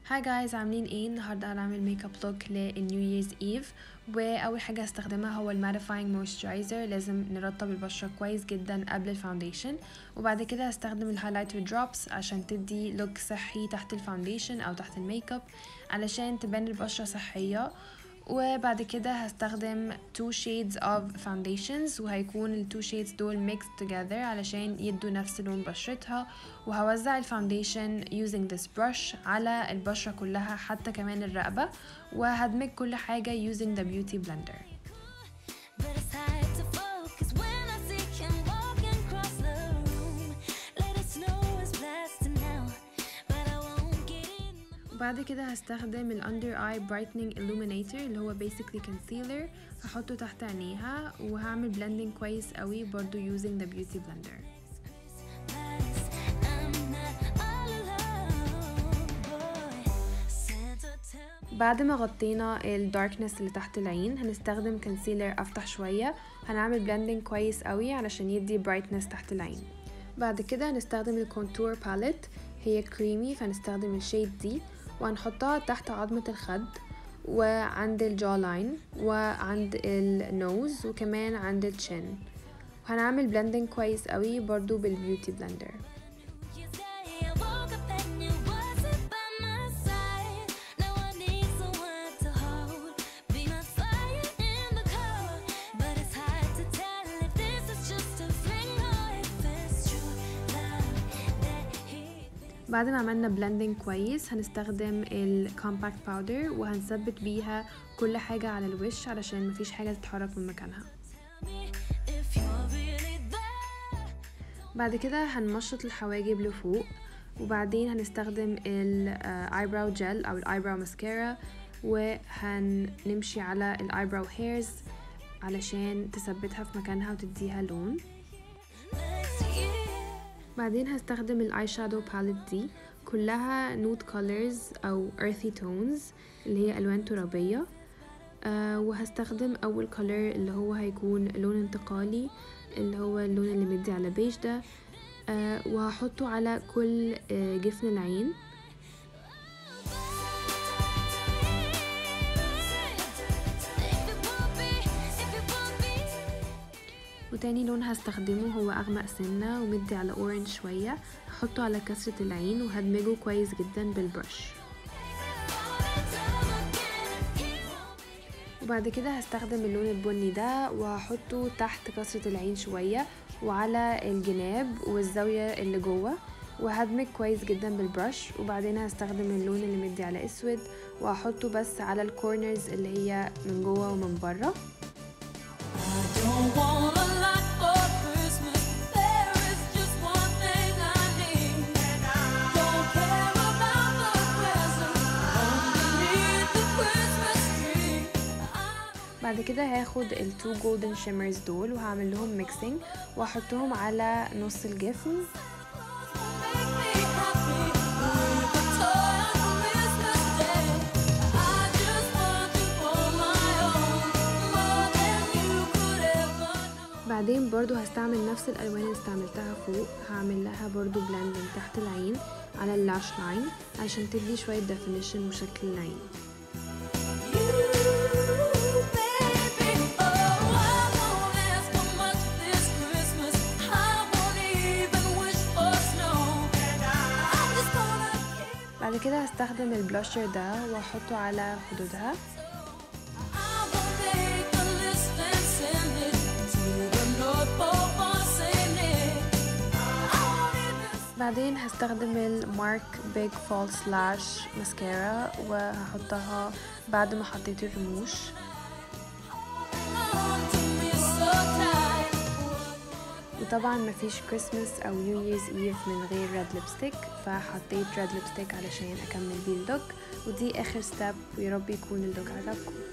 هاي جايز عاملين ايه النهارده هنعمل ميك اب لوك للنيو ييرز ايف واول حاجه هستخدمها هو الماتيفاينج مويسترايزر لازم نرطب البشره كويس جدا قبل الفاونديشن وبعد كده هستخدم الهايلايتر دروبس عشان تدي لوك صحي تحت الفاونديشن او تحت الميك اب علشان تبان البشره صحيه وبعد كده هستخدم two shades of foundations وهيكون ال two shades دول mixed together علشان يدوا نفس لون بشرتها وهوزع الفاونديشن using this brush على البشرة كلها حتى كمان الرقبة وهدمج كل حاجة using the beauty blender But it's hard to focus when I see him walking across the room. Let it snow is blasting now, but I won't get in. وبعد كده هستخدم ال under eye brightening illuminator اللي هو basically concealer هحطه تحت عينيها وهعمل blending كويس قوي برضو using the beauty blender Christmas, I'm not all alone, boy. Santa tell me. بعد ما غطينا الداركنس اللي تحت العين هنستخدم كونسيلر افتح شوية هنعمل بلندنج كويس قوي علشان يدي برايتنس تحت العين بعد كده هنستخدم الكونتور باليت هي كريمي فهنستخدم الشيد دي وهنحطها تحت عظمة الخد وعند الجا لاين وعند النوز وكمان عند الشن وهنعمل بلندنج كويس قوي برضو بالبيوتي بلندر You say I woke up and you wasn't by my side. Now I need someone to hold, be my fire in the cold. But it's hard to tell if this is just a fling or if it's true love that hit. بعد ما عملنا بلندنج كويس هنستخدم الكومباكت باودر وهنثبت بيها كل حاجة على الوش علشان مفيش حاجة تتحرك من مكانها me if you're really there. بعد كده هنمشط الحواجب لفوق وبعدين هنستخدم الايبراو جel او الايبراو ماسكارا وهنمشي على الايبراو هيرز علشان تثبتها في مكانها وتديها لون Next year. بعدين هستخدم الاي شادو باليت دي كلها نوت كولرز او earthy tones اللي هي الوان ترابيه آه وهستخدم اول كولر اللي هو هيكون لون انتقالي اللي هو اللون اللي مدي على بيج ده آه وهحطه على كل آه جفن العين If it won't be, if it won't be. وتاني لون هستخدمه هو اغمق سنه ومدي على اورنج شويه هحطه على كسرة العين وهدمجه كويس جدا بالبرش وبعد كده هستخدم اللون البني ده وهحطه تحت كسرة العين شوية وعلى الجناب والزاوية اللي جوه وهدمج كويس جدا بالبرش وبعدين هستخدم اللون اللي مدي على اسود وهحطه بس على الكورنرز اللي هي من جوه ومن بره Don't want a lot for Christmas. There is just one thing I need. Don't care about the presents underneath the Christmas tree. I بعد كده هاخد التو جولدن شيمرز دول وهعمل لهم ميكسينج واحطهم على نص الجفن make me happy with a toy on Christmas Day. I just want you for my own, more than you could ever know. بعدين برضو هستعمل نفس الالوان اللي استعملتها فوق هعمل لها برضو بلندنج تحت العين على اللاش لاين عشان تدي شوية definition وشكل العين You, baby, oh, I won't ask for much this Christmas. I won't even wish for snow. I'm just gonna keep. بعد كده هستخدم البلاشر ده واحطه على خدودها I will make a list and send it to the North Pole for Saint Nick. I won't even بعدين هستخدم المارك بيج فولس لاش ماسكارا وهحطها بعد ما حطيت الرموش hold on to me so tight. وطبعا مفيش كريسماس او نيو ييرز ايف من غير ريد ليبستيك فحطيت ريد ليبستيك علشان اكمل بيه اللوك ودي اخر ستيب ويا رب يكون اللوك عجبكم